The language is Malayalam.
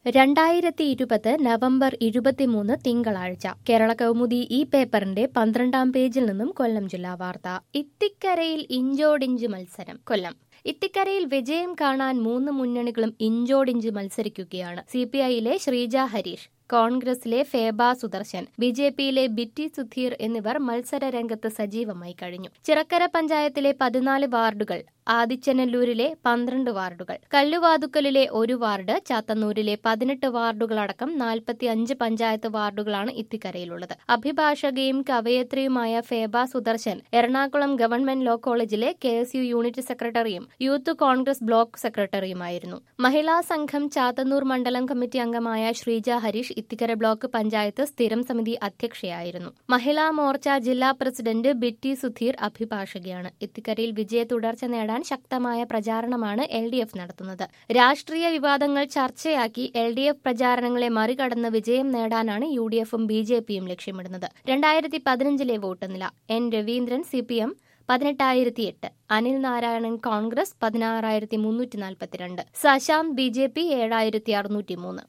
രണ്ടായിരത്തി ഇരുപത് നവംബർ ഇരുപത്തിമൂന്ന് തിങ്കളാഴ്ച കേരള കൗമുദി ഈ പേപ്പറിന്റെ പന്ത്രണ്ടാം പേജിൽ നിന്നും കൊല്ലം ജില്ലാ വാർത്ത ഇത്തിക്കരയിൽ ഇഞ്ചോടിഞ്ച് മത്സരം കൊല്ലം ഇത്തിക്കരയിൽ വിജയം കാണാൻ മൂന്ന് മുന്നണികളും ഇഞ്ചോടിഞ്ച് മത്സരിക്കുകയാണ് സി പി ഐയിലെ ശ്രീജ ഹരീഷ് കോൺഗ്രസിലെ ഫേബ സുദർശൻ ബി ജെ പിയിലെ ബിറ്റി സുധീർ എന്നിവർ മത്സര രംഗത്ത് സജീവമായി കഴിഞ്ഞു ചിറക്കര പഞ്ചായത്തിലെ പതിനാല് വാർഡുകൾ ആദിച്ചനല്ലൂരിലെ പന്ത്രണ്ട് വാർഡുകൾ കല്ലുവാതുക്കലിലെ ഒരു വാർഡ് ചാത്തന്നൂരിലെ പതിനെട്ട് വാർഡുകളടക്കം നാൽപ്പത്തി അഞ്ച് പഞ്ചായത്ത് വാർഡുകളാണ് ഇത്തിക്കരയിലുള്ളത് അഭിഭാഷകയും കവയത്രിയുമായ Feba Sudarshan Ernakulam government law college K S U unit സെക്രട്ടറിയും യൂത്ത് കോൺഗ്രസ് ബ്ലോക്ക് സെക്രട്ടറിയുമായിരുന്നു മഹിളാ സംഘം ചാത്തന്നൂർ മണ്ഡലം കമ്മിറ്റി അംഗമായ ശ്രീജ ഹരീഷ് ഇത്തിക്കര ബ്ലോക്ക് പഞ്ചായത്ത് സ്ഥിരം സമിതി അധ്യക്ഷയായിരുന്നു മഹിളാ മോർച്ച ജില്ലാ പ്രസിഡന്റ് ബിറ്റി സുധീർ അഭിഭാഷകയാണ് ഇത്തിക്കരയിൽ വിജയ തുടർച്ച നേടാൻ ശക്തമായ പ്രചാരണമാണ് എൽ ഡി എഫ് നടത്തുന്നത് രാഷ്ട്രീയ വിവാദങ്ങൾ ചർച്ചയാക്കി എൽ ഡി എഫ് പ്രചാരണങ്ങളെ മറികടന്ന് വിജയം നേടാനാണ് യു ഡി എഫും ബി ജെ പിയും ലക്ഷ്യമിടുന്നത് രണ്ടായിരത്തി പതിനഞ്ചിലെ വോട്ട് നില N Raveendran C P M പതിനെട്ടായിരത്തി എട്ട് അനിൽ നാരായണൻ കോൺഗ്രസ് പതിനാറായിരത്തി മുന്നൂറ്റി നാൽപ്പത്തിരണ്ട് സശാന്ത് ബി ജെ പി ഏഴായിരത്തി അറുന്നൂറ്റി മൂന്ന്